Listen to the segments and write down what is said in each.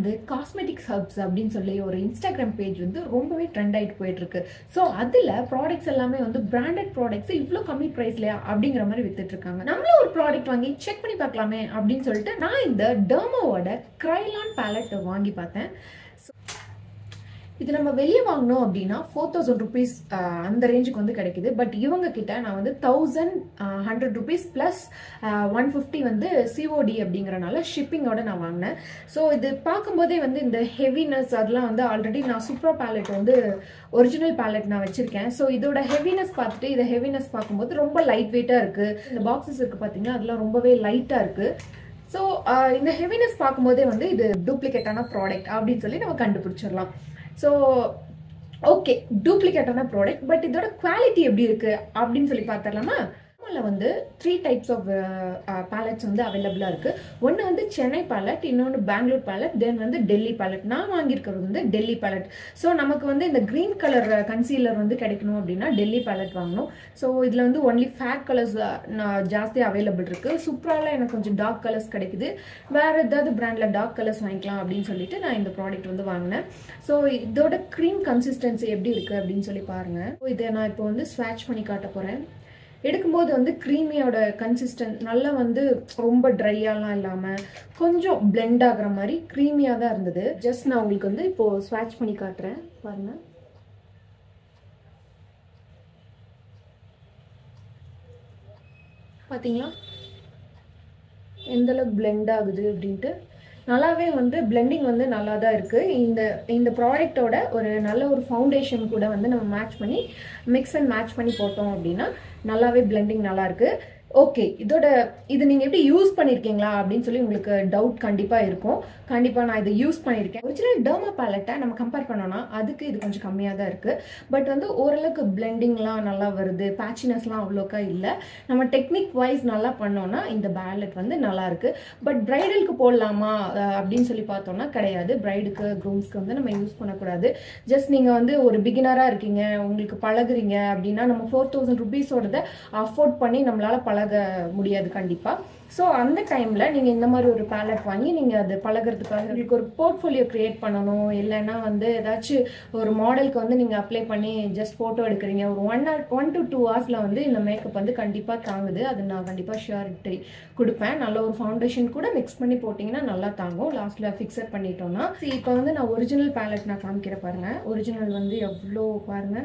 வந்து cosmetics hubs அப்படின்னு சொல்லி ஒரு இன்ஸ்டாகிராம் பேஜ் வந்து ரொம்பவே ட்ரெண்ட் ஆகிட்டு போயிட்டு இருக்கு ஸோ அதில் ப்ராடக்ட்ஸ் எல்லாமே வந்து பிராண்டட் ப்ராடக்ட்ஸ் இவ்வளோ கம்மி ப்ரைஸ்லையா அப்படிங்கிற மாதிரி வித்துட்டு இருக்காங்க நம்மளும் ஒரு ப்ராடக்ட் வாங்கி செக் பண்ணி பார்க்கலாமே அப்படின்னு சொல்லிட்டு நான் இந்த டெர்மோவோட க்ரைலான் பேலட் வாங்கி பார்த்தேன் இது நம்ம வெளியே வாங்கினோம் அப்படின்னா ஃபோர் தௌசண்ட் ருபீஸ் அந்த ரேஞ்சுக்கு வந்து கிடைக்குது பட் இவங்க கிட்ட நான் வந்து thousand hundred rupees plus one fifty வந்து சிஓடி அப்படிங்கிறனால ஷிப்பிங்கோட நான் வாங்கினேன் ஸோ இது பார்க்கும்போதே வந்து இந்த ஹெவினஸ் அதெல்லாம் வந்து ஆல்ரெடி நான் சூப்பர் பேலட் வந்து ஒரிஜினல் பேலட் நான் வச்சிருக்கேன் ஸோ இதோட ஹெவினஸ் பார்த்துட்டு இதை ஹெவினஸ் பார்க்கும்போது ரொம்ப லைட் வெயிட்டாக இருக்குது இந்த பாக்ஸஸ் இருக்குது பார்த்தீங்கன்னா அதெல்லாம் ரொம்பவே லைட்டாக இருக்குது ஸோ இந்த ஹெவினஸ் பார்க்கும்போதே வந்து இது டூப்ளிகேட்டான ப்ராடக்ட் அப்படின்னு சொல்லி நம்ம கண்டுபிடிச்சிடலாம் ஸோ ஓகே டூப்ளிகேட்டான ப்ராடக்ட் பட் இதோட குவாலிட்டி எப்படி இருக்கு அப்படின்னு சொல்லி பார்த்துடலாமா நம்மள வந்து த்ரீ டைப்ஸ் ஆஃப் பேலட்ஸ் வந்து அவைலபிளாக இருக்குது ஒன்று வந்து சென்னை பேலட் இன்னொன்று பெங்களூர் பேலட் தென் வந்து டெல்லி பேலட் நான் வாங்கியிருக்கிறது வந்து டெல்லி பேலட் ஸோ நமக்கு வந்து இந்த க்ரீன் கலர் கன்சீலர் வந்து கிடைக்கணும் அப்படின்னா டெல்லி பேலட் வாங்கணும் ஸோ இதில் வந்து ஒன்லி ஃபேட் கலர்ஸ் ஜாஸ்தி அவைலபிள் இருக்குது சூப்பரால எனக்கு கொஞ்சம் டார்க் கலர்ஸ் கிடைக்குது வேறு ஏதாவது பிராண்டில் டார்க் கலர்ஸ் வாங்கிக்கலாம் அப்படின்னு சொல்லிட்டு நான் இந்த ப்ராடக்ட் வந்து வாங்கினேன் ஸோ இதோட க்ரீம் கன்சிஸ்டன்சி எப்படி இருக்குது அப்படின்னு சொல்லி பாருங்கள் ஸோ இதை நான் இப்போ வந்து ஸ்வாட்ச் பண்ணி காட்ட போகிறேன் எடுக்கும்போது வந்து க்ரீமியோட கன்சிஸ்டன்ட் நல்லா வந்து ரொம்ப ட்ரையாலாம் இல்லாமல் கொஞ்சம் பிளெண்ட் ஆகுற மாதிரி க்ரீமியாக தான் இருந்தது ஜஸ்ட் நான் உங்களுக்கு வந்து இப்போது ஸ்வாட்ச் பண்ணி காட்டுறேன் பாருங்கள் பார்த்தீங்களா எந்த அளவுக்கு பிளெண்ட் ஆகுது அப்படின்ட்டு நல்லாவே வந்து பிளெண்டிங் வந்து நல்லா தான் இருக்குது இந்த இந்த ப்ராடக்டோட ஒரு நல்ல ஒரு ஃபவுண்டேஷன் கூட வந்து நம்ம மேட்ச் பண்ணி மிக்ஸ் அண்ட் மேட்ச் பண்ணி போட்டோம் அப்படின்னா நல்லாவே பிளெண்டிங் நல்லா இருக்குது ஓகே இதோட இது நீங்கள் எப்படி யூஸ் பண்ணியிருக்கீங்களா அப்படின்னு சொல்லி உங்களுக்கு டவுட் கண்டிப்பாக இருக்கும் கண்டிப்பாக நான் இதை யூஸ் பண்ணியிருக்கேன் ஒரிஜினல் டர்மா பேலட்டை நம்ம கம்பேர் பண்ணோம்னா அதுக்கு இது கொஞ்சம் கம்மியாக தான் இருக்குது பட் வந்து ஓரளவுக்கு பிளெண்டிங்லாம் நல்லா வருது பேச்சினஸ்லாம் அவ்வளோக்கா இல்லை நம்ம டெக்னிக் வைஸ் நல்லா பண்ணோம்னா இந்த பேலட் வந்து நல்லா இருக்குது பட் பிரைடலுக்கு போடலாமா அப்படின்னு சொல்லி பார்த்தோம்னா கிடையாது பிரைடுக்கு க்ரூம்ஸ்க்கு வந்து நம்ம யூஸ் பண்ணக்கூடாது ஜஸ்ட் நீங்கள் வந்து ஒரு பிகினராக இருக்கீங்க உங்களுக்கு பழகுறீங்க அப்படின்னா நம்ம ஃபோர் தௌசண்ட் ருபீஸோடத அஃபோர்ட் பண்ணி நம்மளால் பழக முடியாது கண்டிப்பாக ஸோ அந்த டைமில் நீங்கள் இந்த மாதிரி ஒரு பேலட் வாங்கி நீங்கள் அது பழகிறதுக்காக உங்களுக்கு ஒரு போர்ட்ஃபோலியோ க்ரியேட் பண்ணணும் இல்லைன்னா வந்து ஏதாச்சும் ஒரு மாடலுக்கு வந்து நீங்கள் அப்ளை பண்ணி ஜஸ்ட் ஃபோட்டோ எடுக்கிறீங்க ஒரு one or one to two ஹவர்ஸில் வந்து இந்த மேக்கப் வந்து கண்டிப்பாக தாங்குது அது நான் கண்டிப்பாக ஷியாரிட்டி கொடுப்பேன் நல்ல ஒரு ஃபவுண்டேஷன் கூட மிக்ஸ் பண்ணி போட்டிங்கன்னா நல்லா தாங்கும் லாஸ்ட்டில் ஃபிக்ஸட் பண்ணிட்டோம்னா சரி இப்போ வந்து நான் ஒரிஜினல் பேலட் நான் காமிக்கிற பாருங்கள் ஒரிஜினல் வந்து எவ்வளோ பாருங்கள்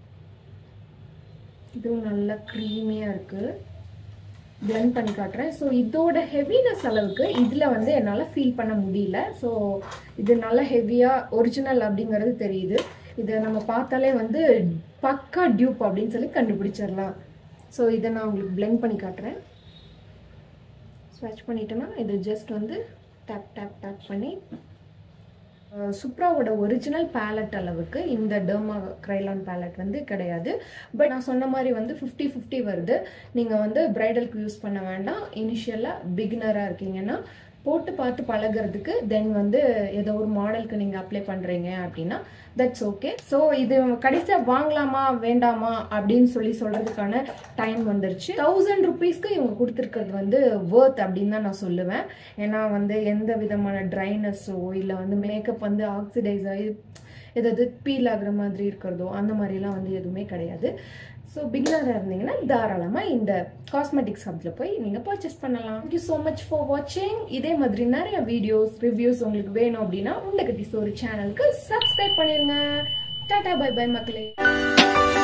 இதுவும் நல்லா க்ரீமியாக இருக்குது பிளெண்ட் பண்ணி காட்டுறேன் ஸோ இதோட ஹெவினஸ் அளவுக்கு இதில் வந்து என்னால் ஃபீல் பண்ண முடியல ஸோ இது நல்ல ஹெவியாக ஒரிஜினல் அப்படிங்கிறது தெரியுது இதை நம்ம பார்த்தாலே வந்து பக்கா டியூப் அப்படின்னு சொல்லி கண்டுபிடிச்சிடலாம் ஸோ இதை நான் உங்களுக்கு பிளெண்ட் பண்ணி காட்டுறேன் ஸ்வாட்ச் பண்ணிட்டேன்னா இது ஜஸ்ட் வந்து டேப் டேப் டேப் பண்ணி சுப்ராவோட ஒரிஜினல் பேலட் அளவுக்கு இந்த டெர்மா க்ரைலான் பேலட் வந்து கிடையாது பட் நான் சொன்ன மாதிரி வந்து ஃபிஃப்டி ஃபிஃப்டி வருது நீங்கள் வந்து ப்ரைடலுக்கு யூஸ் பண்ண வேண்டாம் இனிஷியலாக பிகினராக இருக்கீங்கன்னா போட்டு பார்த்து பழகிறதுக்கு தென் வந்து ஏதோ ஒரு மாடலுக்கு நீங்கள் அப்ளை பண்ணுறீங்க அப்படின்னா தட்ஸ் ஓகே ஸோ இது கடைசியாக வாங்கலாமா வேண்டாமா அப்படின்னு சொல்லி சொல்கிறதுக்கான டைம் வந்துருச்சு தௌசண்ட் ருபீஸ்க்கு இவங்க கொடுத்துருக்கிறது வந்து வேர்த் அப்படின்னு தான் நான் சொல்லுவேன் ஏன்னா வந்து எந்த விதமான ட்ரைனஸோ இல்லை வந்து மேக்கப் வந்து ஆக்சிடைஸ் ஆகி ஏதாவது பீல் ஆகுற மாதிரி இருக்கிறதோ அந்த மாதிரிலாம் வந்து எதுவுமே கிடையாது ஸோ பிகினராக இருந்தீங்கன்னா தாராளமாக இந்த காஸ்மெட்டிக்ஸ் ஹப்பில் போய் நீங்கள் பர்ச்சேஸ் பண்ணலாம் தேங்க்யூ ஸோ மச் ஃபார் வாட்சிங் இதே மாதிரி நிறைய வீடியோஸ் ரிவ்யூஸ் உங்களுக்கு வேணும் அப்படின்னா உண்டகட்டி ஒரு சேனலுக்கு சப்ஸ்கிரைப் பண்ணிடுங்க டாடா பை பை மக்களே